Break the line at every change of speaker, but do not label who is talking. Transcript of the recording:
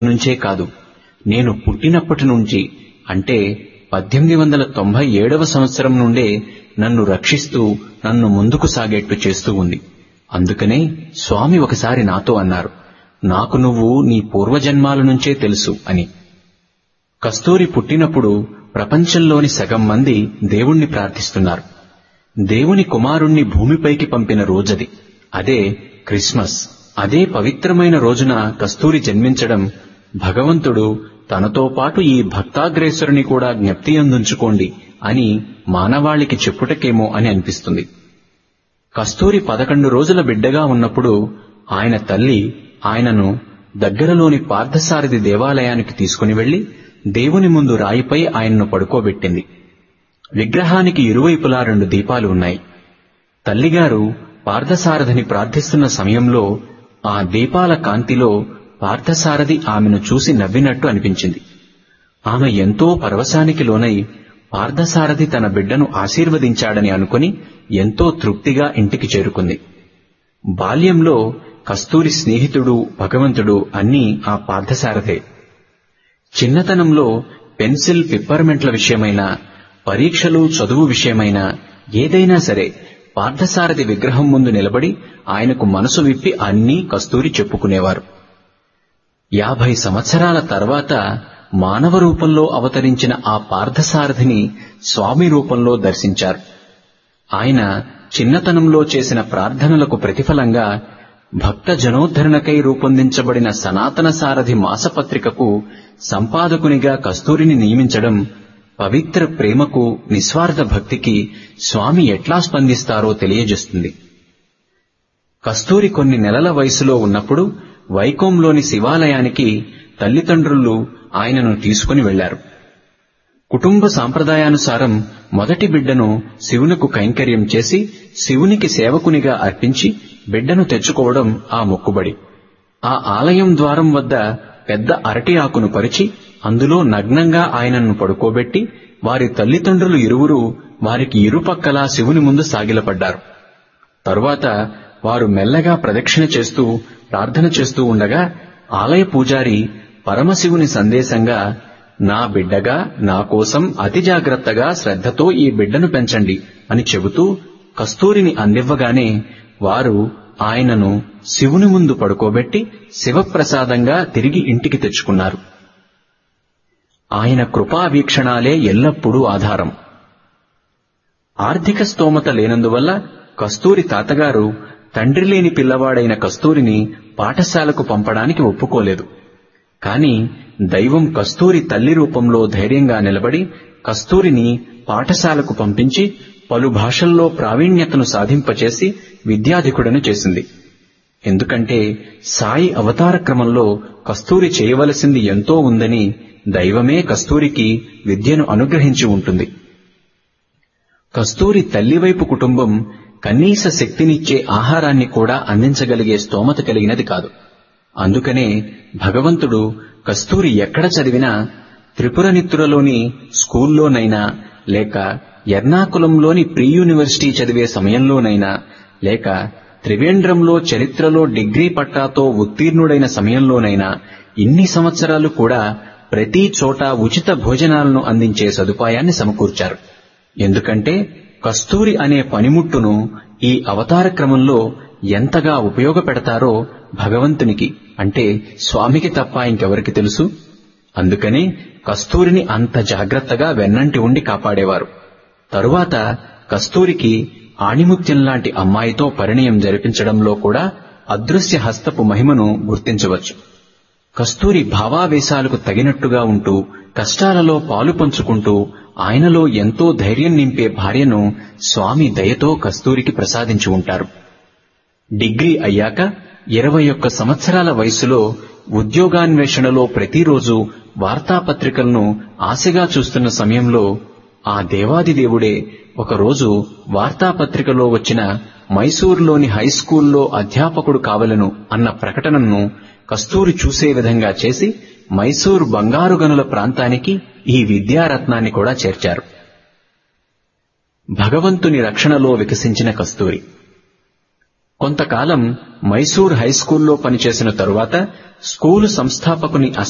నుంచే కాదు నేను పుట్టినప్పటి నుంచి అంటే పద్దెనిమిది వందల తొంభై ఏడవ సంవత్సరం నుండే నన్ను రక్షిస్తూ నన్ను ముందుకు సాగేట్టు చేస్తూ ఉంది అందుకనే స్వామి ఒకసారి నాతో అన్నారు నాకు నువ్వు నీ పూర్వజన్మాల నుంచే తెలుసు అని కస్తూరి పుట్టినప్పుడు ప్రపంచంలోని సగం మంది దేవుణ్ణి ప్రార్థిస్తున్నారు దేవుని కుమారుణ్ణి భూమిపైకి పంపిన రోజది అదే క్రిస్మస్ అదే పవిత్రమైన రోజున కస్తూరి జన్మించడం భగవంతుడు తనతో పాటు ఈ భక్తాగ్రేసురుని కూడా జ్ఞప్తి అందుంచుకోండి అని మానవాళికి చెప్పుటకేమో అని అనిపిస్తుంది కస్తూరి పదకొండు రోజుల బిడ్డగా ఉన్నప్పుడు ఆయన తల్లి ఆయనను దగ్గరలోని పార్థసారథి దేవాలయానికి తీసుకుని వెళ్లి దేవుని ముందు రాయిపై ఆయన్ను పడుకోబెట్టింది విగ్రహానికి ఇరువైపులా రెండు దీపాలు ఉన్నాయి తల్లిగారు పార్థసారథిని ప్రార్థిస్తున్న సమయంలో ఆ దీపాల కాంతిలో పార్థసారథి ఆమెను చూసి నవ్వినట్టు అనిపించింది ఆమె ఎంతో పరవశానికి లోనై పార్థసారథి తన బిడ్డను ఆశీర్వదించాడని అనుకుని ఎంతో తృప్తిగా ఇంటికి చేరుకుంది బాల్యంలో కస్తూరి స్నేహితుడు భగవంతుడు అన్నీ ఆ పార్థసారథే చిన్నతనంలో పెన్సిల్ పిప్పర్మెంట్ల విషయమైనా పరీక్షలు చదువు విషయమైనా ఏదైనా సరే పార్థసారథి విగ్రహం ముందు నిలబడి ఆయనకు మనసు విప్పి అన్నీ కస్తూరి చెప్పుకునేవారు యాభై సంవత్సరాల తర్వాత మానవ రూపంలో అవతరించిన ఆ పార్థసారథిని స్వామి రూపంలో దర్శించారు ఆయన చిన్నతనంలో చేసిన ప్రార్థనలకు ప్రతిఫలంగా భక్త జనోద్ధరణకై రూపొందించబడిన సనాతన సారథి మాసపత్రికకు సంపాదకునిగా కస్తూరిని నియమించడం పవిత్ర ప్రేమకు నిస్వార్థ భక్తికి స్వామి ఎట్లా స్పందిస్తారో తెలియజేస్తుంది కస్తూరి కొన్ని నెలల వయసులో ఉన్నప్పుడు వైకోంలోని శివాలయానికి తల్లిదండ్రులు ఆయనను తీసుకుని వెళ్లారు కుటుంబ సాంప్రదాయానుసారం మొదటి బిడ్డను శివునకు కైంకర్యం చేసి శివునికి సేవకునిగా అర్పించి బిడ్డను తెచ్చుకోవడం ఆ మొక్కుబడి ఆ ఆలయం ద్వారం వద్ద పెద్ద అరటి ఆకును పరిచి అందులో నగ్నంగా ఆయనను పడుకోబెట్టి వారి తల్లిదండ్రులు ఇరువురు వారికి ఇరుపక్కలా శివుని ముందు సాగిలపడ్డారు తరువాత వారు మెల్లగా ప్రదక్షిణ చేస్తూ ప్రార్థన చేస్తూ ఉండగా ఆలయ పూజారి పరమశివుని సందేశంగా నా బిడ్డగా నా కోసం అతి జాగ్రత్తగా శ్రద్ధతో ఈ బిడ్డను పెంచండి అని చెబుతూ కస్తూరిని అందివ్వగానే వారు ఆయనను శివుని ముందు పడుకోబెట్టి శివప్రసాదంగా తిరిగి ఇంటికి తెచ్చుకున్నారు ఆయన కృపా వీక్షణాలే ఎల్లప్పుడూ ఆధారం ఆర్థిక స్తోమత లేనందువల్ల కస్తూరి తాతగారు తండ్రి లేని పిల్లవాడైన కస్తూరిని పాఠశాలకు పంపడానికి ఒప్పుకోలేదు కాని దైవం కస్తూరి తల్లి రూపంలో ధైర్యంగా నిలబడి కస్తూరిని పాఠశాలకు పంపించి పలు భాషల్లో ప్రావీణ్యతను సాధింపచేసి విద్యాధికుడను చేసింది ఎందుకంటే సాయి అవతార క్రమంలో కస్తూరి చేయవలసింది ఎంతో ఉందని దైవమే కస్తూరికి విద్యను అనుగ్రహించి ఉంటుంది కస్తూరి తల్లివైపు కుటుంబం కనీస శక్తినిచ్చే ఆహారాన్ని కూడా అందించగలిగే స్తోమత కలిగినది కాదు అందుకనే భగవంతుడు కస్తూరి ఎక్కడ చదివినా త్రిపురనిత్తురలోని స్కూల్లోనైనా లేక ఎర్నాకులంలోని ప్రీ యూనివర్సిటీ చదివే సమయంలోనైనా లేక త్రివేంద్రంలో చరిత్రలో డిగ్రీ పట్టాతో ఉత్తీర్ణుడైన సమయంలోనైనా ఇన్ని సంవత్సరాలు కూడా ప్రతి చోట ఉచిత భోజనాలను అందించే సదుపాయాన్ని సమకూర్చారు ఎందుకంటే కస్తూరి అనే పనిముట్టును ఈ అవతార క్రమంలో ఎంతగా ఉపయోగపెడతారో భగవంతునికి అంటే స్వామికి తప్ప ఇంకెవరికి తెలుసు అందుకనే కస్తూరిని అంత జాగ్రత్తగా వెన్నంటి ఉండి కాపాడేవారు తరువాత కస్తూరికి ఆణిముత్యంలాంటి అమ్మాయితో పరిణయం జరిపించడంలో కూడా అదృశ్య హస్తపు మహిమను గుర్తించవచ్చు కస్తూరి భావావేశాలకు తగినట్టుగా ఉంటూ కష్టాలలో పాలు పంచుకుంటూ ఆయనలో ఎంతో ధైర్యం నింపే భార్యను స్వామి దయతో కస్తూరికి ప్రసాదించి ఉంటారు డిగ్రీ అయ్యాక ఇరవై ఒక్క సంవత్సరాల వయసులో ఉద్యోగాన్వేషణలో ప్రతిరోజు వార్తాపత్రికలను ఆశగా చూస్తున్న సమయంలో ఆ దేవాది దేవుడే ఒకరోజు వార్తాపత్రికలో వచ్చిన మైసూరులోని హైస్కూల్లో అధ్యాపకుడు కావలను అన్న ప్రకటనను కస్తూరి చూసే విధంగా చేసి మైసూరు బంగారు గనుల ప్రాంతానికి ఈ విద్యారత్నాన్ని కూడా చేర్చారు భగవంతుని రక్షణలో వికసించిన కస్తూరి కొంతకాలం మైసూర్ హైస్కూల్లో పనిచేసిన తరువాత స్కూలు సంస్థాపకుని